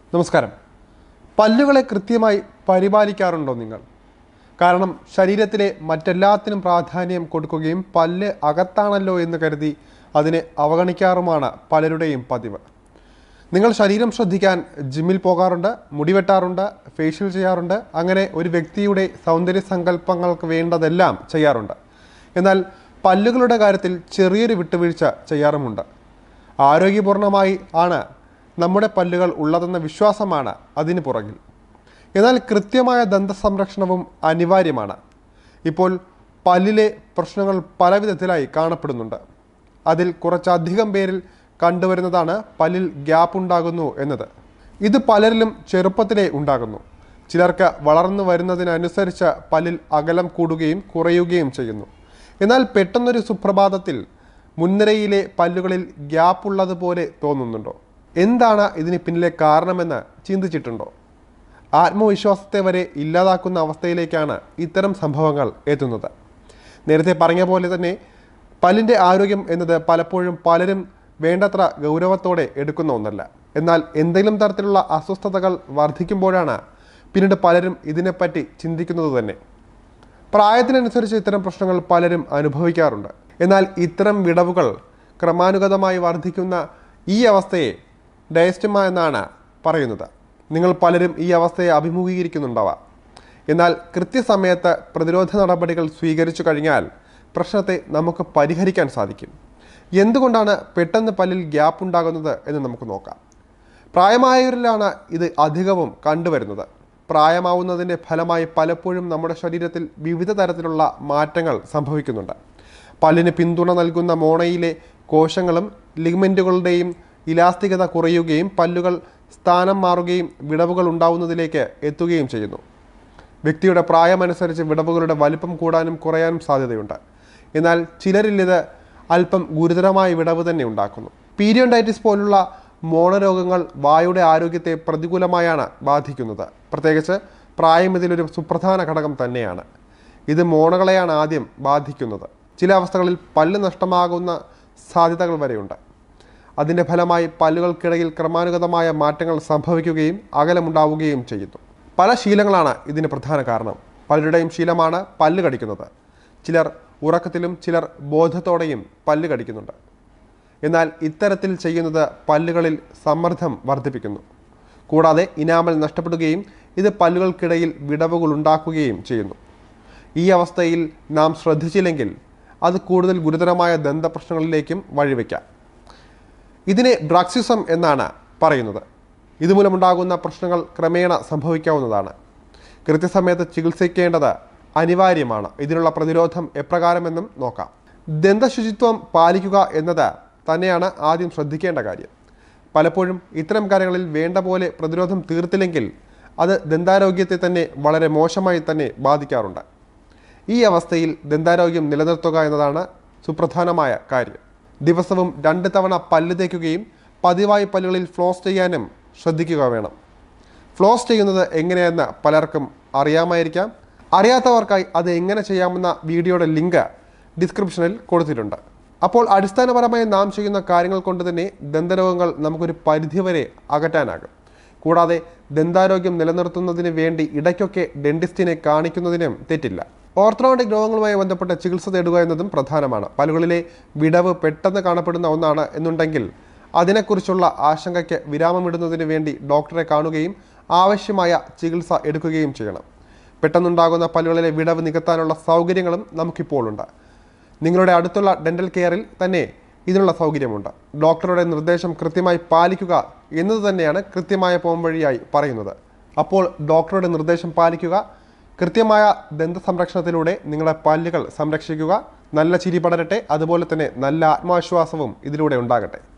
നമസ്കാരം പല്ലുകളെ കൃത്യമായി പരിപാലിക്കാറുണ്ടോ നിങ്ങൾ കാരണം ശരീരത്തിലെ മറ്റെല്ലാത്തിനും പ്രാധാന്യം കൊടുക്കുകയും പല്ല് അകത്താണല്ലോ എന്ന് കരുതി അതിനെ അവഗണിക്കാറുമാണ് പലരുടെയും പതിവ് നിങ്ങൾ ശരീരം ശ്രദ്ധിക്കാൻ ജിമ്മിൽ പോകാറുണ്ട് മുടി വെട്ടാറുണ്ട് ഫേഷ്യൽ ചെയ്യാറുണ്ട് അങ്ങനെ ഒരു വ്യക്തിയുടെ സൗന്ദര്യ സങ്കല്പങ്ങൾക്ക് വേണ്ടതെല്ലാം ചെയ്യാറുണ്ട് എന്നാൽ പല്ലുകളുടെ കാര്യത്തിൽ ചെറിയൊരു വിട്ടുവീഴ്ച ചെയ്യാറുമുണ്ട് ആരോഗ്യപൂർണമായി ആണ് നമ്മുടെ പല്ലുകൾ ഉള്ളതെന്ന വിശ്വാസമാണ് അതിന് പുറകിൽ എന്നാൽ കൃത്യമായ ദന്ത സംരക്ഷണവും അനിവാര്യമാണ് ഇപ്പോൾ പല്ലിലെ പ്രശ്നങ്ങൾ പലവിധത്തിലായി കാണപ്പെടുന്നുണ്ട് അതിൽ കുറച്ചധികം പേരിൽ കണ്ടുവരുന്നതാണ് പല്ലിൽ ഗ്യാപ്പ് ഉണ്ടാകുന്നു എന്നത് ഇത് പലരിലും ചെറുപ്പത്തിലേ ഉണ്ടാകുന്നു ചിലർക്ക് വളർന്നു വരുന്നതിനനുസരിച്ച് പല്ലിൽ അകലം കൂടുകയും കുറയുകയും ചെയ്യുന്നു എന്നാൽ പെട്ടെന്നൊരു സുപ്രഭാതത്തിൽ മുൻനിരയിലെ പല്ലുകളിൽ ഗ്യാപ്പ് ഉള്ളതുപോലെ തോന്നുന്നുണ്ടോ എന്താണ് ഇതിന് പിന്നിലെ കാരണമെന്ന് ചിന്തിച്ചിട്ടുണ്ടോ ആത്മവിശ്വാസത്തെ വരെ ഇല്ലാതാക്കുന്ന അവസ്ഥയിലേക്കാണ് ഇത്തരം സംഭവങ്ങൾ എത്തുന്നത് നേരത്തെ പറഞ്ഞ പോലെ തന്നെ പല്ലിൻ്റെ ആരോഗ്യം എന്നത് പലപ്പോഴും പലരും വേണ്ടത്ര ഗൗരവത്തോടെ എടുക്കുന്ന ഒന്നല്ല എന്നാൽ എന്തെങ്കിലും തരത്തിലുള്ള അസ്വസ്ഥതകൾ വർദ്ധിക്കുമ്പോഴാണ് പിന്നീട് പലരും ഇതിനെപ്പറ്റി ചിന്തിക്കുന്നത് തന്നെ പ്രായത്തിനനുസരിച്ച് ഇത്തരം പ്രശ്നങ്ങൾ പലരും അനുഭവിക്കാറുണ്ട് എന്നാൽ ഇത്തരം വിടവുകൾ ക്രമാനുഗതമായി വർദ്ധിക്കുന്ന ഈ അവസ്ഥയെ ഡയസ്റ്റമ എന്നാണ് പറയുന്നത് നിങ്ങൾ പലരും ഈ അവസ്ഥയെ അഭിമുഖീകരിക്കുന്നുണ്ടാവാം എന്നാൽ കൃത്യസമയത്ത് പ്രതിരോധ നടപടികൾ സ്വീകരിച്ചു കഴിഞ്ഞാൽ പ്രശ്നത്തെ നമുക്ക് പരിഹരിക്കാൻ സാധിക്കും എന്തുകൊണ്ടാണ് പെട്ടെന്ന് പല്ലിൽ ഗ്യാപ്പ് ഉണ്ടാകുന്നത് എന്ന് നമുക്ക് നോക്കാം പ്രായമായവരിലാണ് ഇത് അധികവും കണ്ടുവരുന്നത് പ്രായമാവുന്നതിൻ്റെ ഫലമായി പലപ്പോഴും നമ്മുടെ ശരീരത്തിൽ വിവിധ തരത്തിലുള്ള മാറ്റങ്ങൾ സംഭവിക്കുന്നുണ്ട് പല്ലിന് പിന്തുണ നൽകുന്ന മോണയിലെ കോശങ്ങളും ലിഗ്മെൻറ്റുകളുടെയും ഇലാസ്തികത കുറയുകയും പല്ലുകൾ സ്ഥാനം മാറുകയും വിടവുകൾ ഉണ്ടാവുന്നതിലേക്ക് എത്തുകയും ചെയ്യുന്നു വ്യക്തിയുടെ പ്രായമനുസരിച്ച് വിടവുകളുടെ വലിപ്പം കൂടാനും കുറയാനും സാധ്യതയുണ്ട് എന്നാൽ ചിലരിൽ ഇത് അല്പം ഗുരുതരമായ വിടവ് തന്നെ ഉണ്ടാക്കുന്നു പീരിയോണ്ടൈറ്റിസ് പോലുള്ള മോണരോഗങ്ങൾ വായുടെ ആരോഗ്യത്തെ പ്രതികൂലമായാണ് ബാധിക്കുന്നത് പ്രത്യേകിച്ച് പ്രായം ഇതിലൊരു സുപ്രധാന ഘടകം തന്നെയാണ് ഇത് മോണകളെയാണ് ആദ്യം ബാധിക്കുന്നത് ചില അവസ്ഥകളിൽ പല്ല് നഷ്ടമാകുന്ന സാധ്യതകൾ വരെയുണ്ട് അതിൻ്റെ ഫലമായി പല്ലുകൾക്കിടയിൽ ക്രമാനുഗതമായ മാറ്റങ്ങൾ സംഭവിക്കുകയും അകലമുണ്ടാവുകയും ചെയ്യുന്നു പല ശീലങ്ങളാണ് ഇതിന് പ്രധാന കാരണം പലരുടെയും ശീലമാണ് പല്ല് കടിക്കുന്നത് ചിലർ ഉറക്കത്തിലും ചിലർ ബോധത്തോടെയും പല്ല് കടിക്കുന്നുണ്ട് എന്നാൽ ഇത്തരത്തിൽ ചെയ്യുന്നത് പല്ലുകളിൽ സമ്മർദ്ദം വർദ്ധിപ്പിക്കുന്നു കൂടാതെ ഇനാമൽ നഷ്ടപ്പെടുകയും ഇത് പല്ലുകൾക്കിടയിൽ വിടവുകൾ ഉണ്ടാക്കുകയും ചെയ്യുന്നു ഈ അവസ്ഥയിൽ നാം ശ്രദ്ധിച്ചില്ലെങ്കിൽ അത് കൂടുതൽ ഗുരുതരമായ ദന്തപ്രശ്നങ്ങളിലേക്കും വഴിവെക്കാം ഇതിനെ ബ്രാക്സിസം എന്നാണ് പറയുന്നത് ഇതുമൂലമുണ്ടാകുന്ന പ്രശ്നങ്ങൾ ക്രമേണ സംഭവിക്കാവുന്നതാണ് കൃത്യസമയത്ത് ചികിത്സിക്കേണ്ടത് അനിവാര്യമാണ് ഇതിനുള്ള പ്രതിരോധം എപ്രകാരമെന്നും നോക്കാം ദന്തശുചിത്വം പാലിക്കുക എന്നത് തന്നെയാണ് ആദ്യം ശ്രദ്ധിക്കേണ്ട കാര്യം പലപ്പോഴും ഇത്തരം കാര്യങ്ങളിൽ വേണ്ട പോലെ പ്രതിരോധം തീർത്തില്ലെങ്കിൽ അത് ദന്താരോഗ്യത്തെ തന്നെ വളരെ മോശമായി തന്നെ ബാധിക്കാറുണ്ട് ഈ അവസ്ഥയിൽ ദന്താരോഗ്യം നിലനിർത്തുക എന്നതാണ് സുപ്രധാനമായ കാര്യം ദിവസവും രണ്ട് തവണ പല്ല് തേക്കുകയും പതിവായി പല്ലുകളിൽ ഫ്ലോസ് ചെയ്യാനും ശ്രദ്ധിക്കുക വേണം ഫ്ലോസ് ചെയ്യുന്നത് എങ്ങനെയെന്ന് പലർക്കും അറിയാമായിരിക്കാം അറിയാത്തവർക്കായി അത് എങ്ങനെ ചെയ്യാമെന്ന വീഡിയോയുടെ ലിങ്ക് ഡിസ്ക്രിപ്ഷനിൽ കൊടുത്തിട്ടുണ്ട് അപ്പോൾ അടിസ്ഥാനപരമായി നാം ചെയ്യുന്ന കാര്യങ്ങൾ കൊണ്ട് തന്നെ ദന്തരോഗങ്ങൾ നമുക്കൊരു പരിധിവരെ അകറ്റാനാകും കൂടാതെ ദന്താരോഗ്യം നിലനിർത്തുന്നതിന് വേണ്ടി ഇടയ്ക്കൊക്കെ ഡെന്റിസ്റ്റിനെ കാണിക്കുന്നതിനും തെറ്റില്ല ഓർത്തഡോണ്ടിക് രോഗങ്ങളുമായി ബന്ധപ്പെട്ട ചികിത്സ തേടുക എന്നതും പ്രധാനമാണ് പല്ലുകളിലെ വിടവ് പെട്ടെന്ന് കാണപ്പെടുന്ന ഒന്നാണ് എന്നുണ്ടെങ്കിൽ അതിനെക്കുറിച്ചുള്ള ആശങ്കയ്ക്ക് വിരാമമിടുന്നതിന് വേണ്ടി ഡോക്ടറെ കാണുകയും ആവശ്യമായ ചികിത്സ എടുക്കുകയും ചെയ്യണം പെട്ടെന്നുണ്ടാകുന്ന പല്ലുകളിലെ വിടവ് നികത്താനുള്ള സൗകര്യങ്ങളും നമുക്കിപ്പോൾ ഉണ്ട് നിങ്ങളുടെ അടുത്തുള്ള ഡെന്റൽ കെയറിൽ തന്നെ ഇതിനുള്ള സൗകര്യമുണ്ട് ഡോക്ടറുടെ നിർദ്ദേശം കൃത്യമായി പാലിക്കുക എന്നത് തന്നെയാണ് കൃത്യമായ പോംവഴിയായി പറയുന്നത് അപ്പോൾ ഡോക്ടറുടെ നിർദ്ദേശം പാലിക്കുക കൃത്യമായ ദന്ത സംരക്ഷണത്തിലൂടെ നിങ്ങളുടെ പല്ലുകൾ സംരക്ഷിക്കുക നല്ല ചിരി പടരട്ടെ അതുപോലെ തന്നെ നല്ല ആത്മവിശ്വാസവും ഇതിലൂടെ ഉണ്ടാകട്ടെ